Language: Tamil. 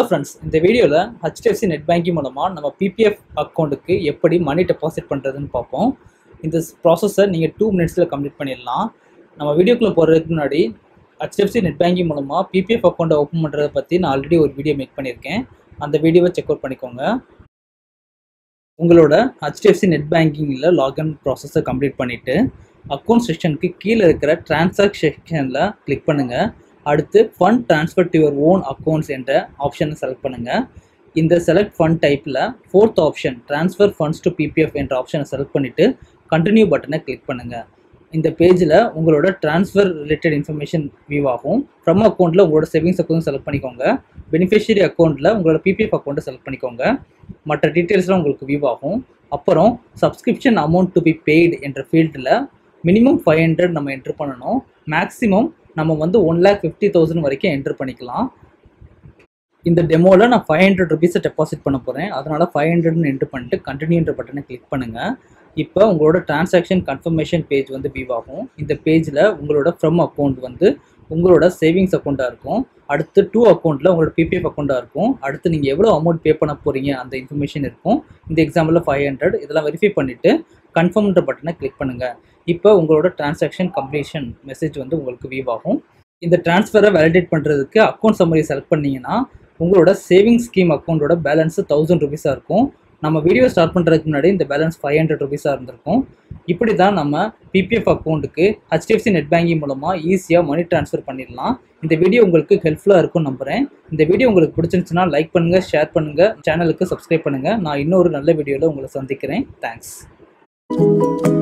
ஹலோ ஃப்ரெண்ட்ஸ் இந்த வீடியோவில் ஹெச்டிஎஃப்சி நெட் பேங்கிங் மூலமாக நம்ம பிபிஎஃப் அக்கௌண்ட்டுக்கு எப்படி மணி டெபாசிட் பண்ணுறதுன்னு பார்ப்போம் இந்த ப்ராசஸை நீங்கள் டூ மினிட்ஸில் கம்ப்ளீட் பண்ணிடலாம் நம்ம வீடியோக்குள்ளே போகிறதுக்கு முன்னாடி ஹெச்டிஎஃப்சி நெட் பேங்கிங் மூலமாக பிபிஎஃப் அக்கௌண்ட்டை ஓப்பன் பண்ணுறதை பற்றி நான் ஆல்ரெடி ஒரு வீடியோ மேக் பண்ணியிருக்கேன் அந்த வீடியோவை செக் அவுட் பண்ணிக்கோங்க உங்களோட ஹெச்டிஎஃப்சி நெட் பேங்கிங்கில் லாகின் ப்ராசஸை கம்ப்ளீட் பண்ணிவிட்டு அக்கௌண்ட் செக்ஷனுக்கு கீழே இருக்கிற டிரான்சாக்ட் செக்ஷனில் கிளிக் பண்ணுங்கள் அடுத்து fund transfer to your own accounts என்ற ஆப்ஷனை செலக்ட் பண்ணுங்கள் இந்த செலக்ட் ஃபண்ட் டைப்பில் fourth option transfer funds to PPF என்ற ஆப்ஷனை செலக்ட் பண்ணிவிட்டு கண்டினியூ பட்டனை கிளிக் பண்ணுங்கள் இந்த பேஜில் உங்களோட ட்ரான்ஸ்ஃபர் ரிலேட்டட் இன்ஃபர்மேஷன் வியூ ஆகும் ஃப்ரம் அக்கௌண்ட்டில் உங்களோட சேவிங்ஸ் அக்கௌண்ட் செலக்ட் பண்ணிக்கோங்க பெனிஃபிஷியரி அக்கௌண்ட்டில் உங்களோட பிபிஎஃப் அக்கௌண்ட்டை செலக்ட் பண்ணிக்கோங்க மற்ற டீட்டெயில்ஸ்லாம் உங்களுக்கு வியூ ஆகும் அப்புறம் subscription amount to be paid என்ற ஃபீல்டில் மினிமம் ஃபைவ் ஹண்ட்ரட் நம்ம என்ட்ரு பண்ணணும் மேக்ஸிமம் நம்ம வந்து ஒன் லேக் ஃபிஃப்டி தௌசண்ட் வரைக்கும் என்ட்ரு பண்ணிக்கலாம் இந்த டெமோவில் நான் ஃபைவ் ஹண்ட்ரட் ருபீஸை டெபாசிட் பண்ண போகிறேன் அதனால் ஃபைவ் ஹண்ட்ரட்னு என்ட்ரு பண்ணிட்டு கண்டினியூன்ற பட்டனை கிளிக் பண்ணுங்கள் இப்போ உங்களோட டிரான்சாக்ஷன் கன்ஃபர்மேஷன் பேஜ் வந்து வியூ ஆகும் இந்த பேஜில் உங்களோட ஃப்ரம் அக்கௌண்ட் வந்து உங்களோட சேவிங்ஸ் அக்கௌண்ட்டாக இருக்கும் அடுத்து டூ அக்கௌண்ட்டில் உங்களோட பிபிஎஃப் அக்கௌண்ட்டாக இருக்கும் அடுத்து நீங்கள் எவ்வளோ அமௌண்ட் பே பண்ண போகிறீங்க அந்த இன்ஃபர்மேஷன் இருக்கும் இந்த எக்ஸாம்பிளில் ஃபைவ் ஹண்ட்ரட் இதெல்லாம் வெரிஃபை பண்ணிவிட்டு கன்ஃபார்ம்ன்ற பட்டனை கிளிக் பண்ணுங்கள் இப்போ உங்களோட டிரான்சாக்ஷன் கம்ப்ளீஷன் மெசேஜ் வந்து உங்களுக்கு வியூ ஆகும் இந்த ட்ரான்ஸ்ஃபரை வேலிடேட் பண்ணுறதுக்கு அக்கௌண்ட் சம்மரி செலக்ட் பண்ணிங்கன்னா உங்களோட சேவிங்ஸ் ஸ்கீம் அக்கௌண்ட்டோட பேலன்ஸ் தௌசண்ட் ருபீஸாக இருக்கும் நம்ம வீடியோ ஸ்டார்ட் பண்ணுறதுக்கு முன்னாடி இந்த பேலன்ஸ் ஃபைவ் ஹண்ட்ரட் ருபீஸாக இருந்திருக்கும் இப்படி தான் நம்ம பிபிஎஃப் அக்கௌண்ட்டுக்கு ஹெச்டிஎஃப்சி நெட் பேங்கிங் மூலமாக ஈஸியாக மணி ட்ரான்ஸ்ஃபர் பண்ணிடலாம் இந்த வீடியோ உங்களுக்கு ஹெல்ப்ஃபுல்லாக இருக்கும்னு நம்புகிறேன் இந்த வீடியோ உங்களுக்கு பிடிச்சிருந்துச்சுன்னா லைக் பண்ணுங்கள் ஷேர் பண்ணுங்கள் சேனலுக்கு சப்ஸ்கிரைப் பண்ணுங்கள் நான் இன்னொரு நல்ல வீடியோவில் உங்களை சந்திக்கிறேன் தேங்க்ஸ்